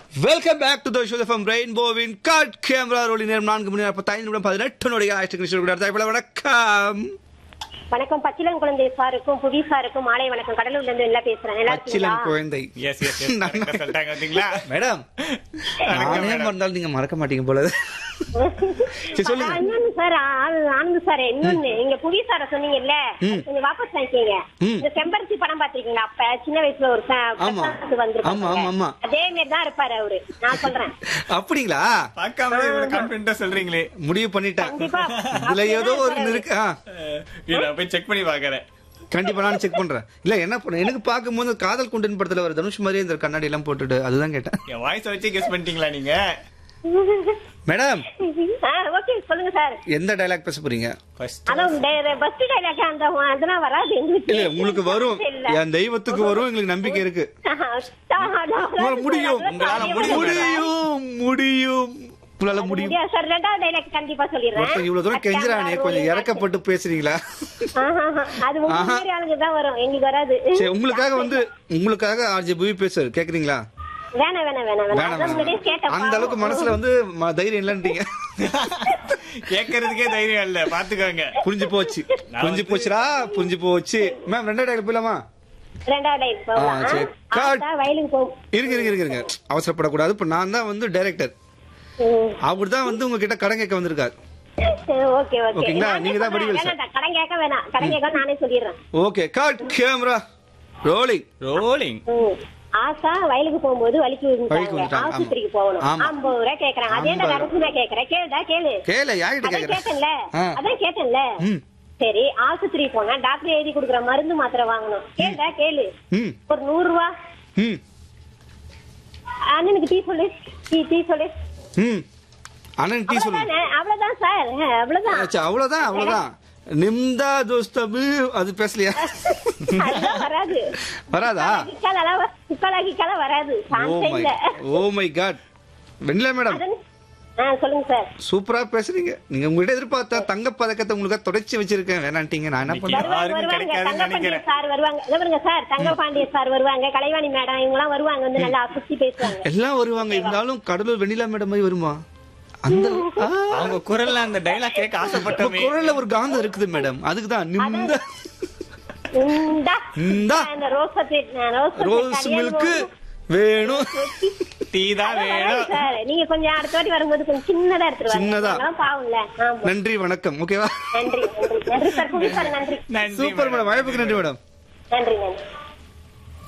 Welcome back to the show from ரெயின்போவின் cut camera ரோலி நேரம் நான்கு மணி நாற்பத்தைந்து நிமிடம் பதினெட்டு நொடிகள் ஆயிரத்தி கிருஷ்ணன் வணக்கம் வணக்கம் பச்சிலன் குழந்தை சாருக்கும் புவி சாருக்கும் மாலை வணக்கம் கடலூர்ல இருந்து எல்லாம் பேசுறேன் நல்லா பச்சிலன் இருக்கீங்களா குழந்தை எஸ் எஸ் எஸ் சொல்லிட்டாங்க பாத்தீங்களா மேடம் வணக்கம், நானே madam. மறந்தாலும் நீங்க மறக்க மாட்டீங்க போல சரி சொல்லுங்க ஆ, இன்னொன்னு சார் ஆ- ஆனந்த் சார் இன்னொன்னு நீங்க புவி சார சொன்னீங்கல்ல ம். கொஞ்சம் வாபஸ் வாங்கிக்கீங்க ம். இந்த செம்பருத்தி படம் பாத்திருக்கீங்களா அப்ப சின்ன வயசுல ஒரு ச- ஆமா. பிரசாந்த் வந்திருப்பாரு. ஆமா, ஆமா, ஆமா. அதே மாதிரி தான் இருப்பாரு அவரு நான் சொல்றேன் அப்படிங்களா பார்க்காம இவ்வளவு கான்பிடண்டா சொல்றீங்களே முடிவு பண்ணிட்டேன் கண்டிப்பா. இதுல ஏதோ ஒரு இருக்கு ஆ, அஹ், இரு, நான் போய் செக் பண்ணி பாக்குறேன் கண்டிப்பா நானும் செக் பண்றேன் இல்ல என்ன பண்ண எனக்கு பார்க்கும்போது காதல் குண்டன் படத்துல வர தனுஷ் மாதிரியே இந்த கண்ணாடி எல்லாம் போட்டுட்டு அதுதான் கேட்டேன் என் வாய்ஸ் வச்சு கெஸ் பண்ணிட்டீங்களா நீங்க மேடம் ஓகே சொல்லுங்க சார் எந்த டைலாக் பேச போறீங்க ஃபர்ஸ்ட் அதான் பஸ் டைலாக் அந்த அதெல்லாம் வராது எங்களுக்கு இல்ல உங்களுக்கு வரும் இல்ல. என் தெய்வத்துக்கு வரும் எங்களுக்கு நம்பிக்கை இருக்கு உங்களால முடியும் உங்களால முடியும். முடியும் முடியும் உங்களால முடியும் முடியாது சார் ரெண்டாவது டைலாக் கண்டிப்பா சொல்லிடுறேன் ஒருத்தன் இவ்வளவு தூரம் கெஞ்சுறானே கொஞ்சம் இறக்கப்பட்டு பேசுறீங்களா ஆஹா, அது உங்க ஆஹா. மாதிரி ஆளுங்க தான் வரும் எங்களுக்கு வராது சரி உங்களுக்காக வந்து உங்களுக்காக ஆர்ஜே புவி பேசுறாரு கேக்குறீங்களா வேணாம் வேணாம் வேணாம் வேணாம் வேணாம் அதான் முன்னாடியே வேணாம். கேட்டேன் அந்த அளவுக்கு மனசுல வந்து ம- தைரியம் இல்லன்றீங்க கேட்கறதுக்கே தைரியம் இல்ல பாத்துக்கோங்க புரிஞ்சு போச்சு நான் புரிஞ்சு வந்து- போச்சுடா புரிஞ்சு போச்சு மேம் ரெண்டாவது டைலாக் போயிடலாமா ரெண்டாவது டைலாக் போகலாம் ஆ, சரி. ஆத்தா வயலுக்கு போகும் இருங்க இருங்க இருங்க இருங்க அவசரப்படக்கூடாது இப்ப நான் தான் வந்து டைரக்டர் அவர் தான் வந்து உங்ககிட்ட கடன் கேட்க வந்திருக்காரு ஓகே ஓகே ஓகேங்களா? நீங்க தான் வடிவேல் சார். வேணாம் கடன் கேட்க வேணாம் கடன் கேட்க நானே சொல்லிடுறேன் okay cut camera rolling rolling ம். ஆசா வயலுக்கு போகும்போது வலிக்கு வலிக்கு விழுந்துட்டாங்க விழுந்துட்டாங்க, ஆஸ்பத்திரிக்கு ஆமா. போகணும் ஆமா. ஐம்பது ரூபாய் கேக்குறாங்க அதே ஐம்பது. அரசு நான் கேக்குறேன் கேளுடா கேளு கேள யார்கிட்ட அதான் கேக்குறேன் கேட்டேன்ல ஆ. அதான் கேட்டேன்ல ம். சரி ஆஸ்பத்திரி போனா டாக்டர் எழுதி கொடுக்குற மருந்து மாத்திரை வாங்கணும் கேளுடா கேளு ம் ஒரு நூறு ரூபா ம் அண்ணனுக்கு டீ சொல்லு டீ டீ சொல்லு ம் அண்ணன் டீ சொல்லுங்க அவ்வளவுதானே? அவ்வளவுதான் சார் அஹ், அவ்வளவுதான் ஆச்சா, அவ்வளவுதான் அவ்வளவுதான் நிம்தா தோஸ்தபு அது பேசலையா அதெல்லாம் வராது வராதா கிக்காலெல்லாம் வ- கிக்காலா கிக்காலா வராது ஓ சான்ஸே மை இல்ல oh my god Vennila madam அதான் ஆ, சொல்லுங்க சார் சூப்பரா பேசுறீங்க நீங்க உங்ககிட்ட எதிர்பார்த்தா தங்க பதக்கத்தை உங்களுக்கு தொடச்சி வச்சிருக்கேன் வேணான்ட்டீங்க நான் என்ன பண்ண வருவாங்க யாருக்கும் வருவாங்க கிடைக்காதுன்னு தங்கப்பாண்டிய நினைக்கிறேன். சார் வருவாங்க இதோ பாருங்க சார் தங்கப்பாண்டிய சார் வருவாங்க கலைவாணி மேடம் இவங்க எல்லாம் வருவாங்க வந்து நல்லா சுத்தி பேசுவாங்க எல்லாம் வருவாங்க இருந்தாலும் கடலூர் வெண்ணிலா மேடம் மாதிரி வருமா அந்த ஆ, அவங்க குரல்ல அந்த டைலாக் கேட்க உங்க ஆசைப்பட்டோமே குரல்ல ஒரு காந்தம் இருக்குது மேடம் அதுக்கு தான் நிம்த இந்தா. இந்தா. இந்த ரோஸ் பத்தி- நான் ரோஸ் பத்தி ரோஸ் கல்யாணம் மில்க் போகும். வேணும் டீ தான் அதான் வராது வேணும் சார் நீங்க கொஞ்சம் அடுத்த வாட்டி வரும்போது கொஞ்சம் சின்னதா எடுத்துட்டு வாங்க சின்னதா. நாங்கெல்லாம் பாவம்ல ஆமா நன்றி வணக்கம் ஓகேவா நன்றி நன்றி நன்றி சார் புவி சார் நன்றி நன்றி சூப்பர் madam. மேடம் வாய்ப்புக்கு நன்றி மேடம் நன்றி நன்றி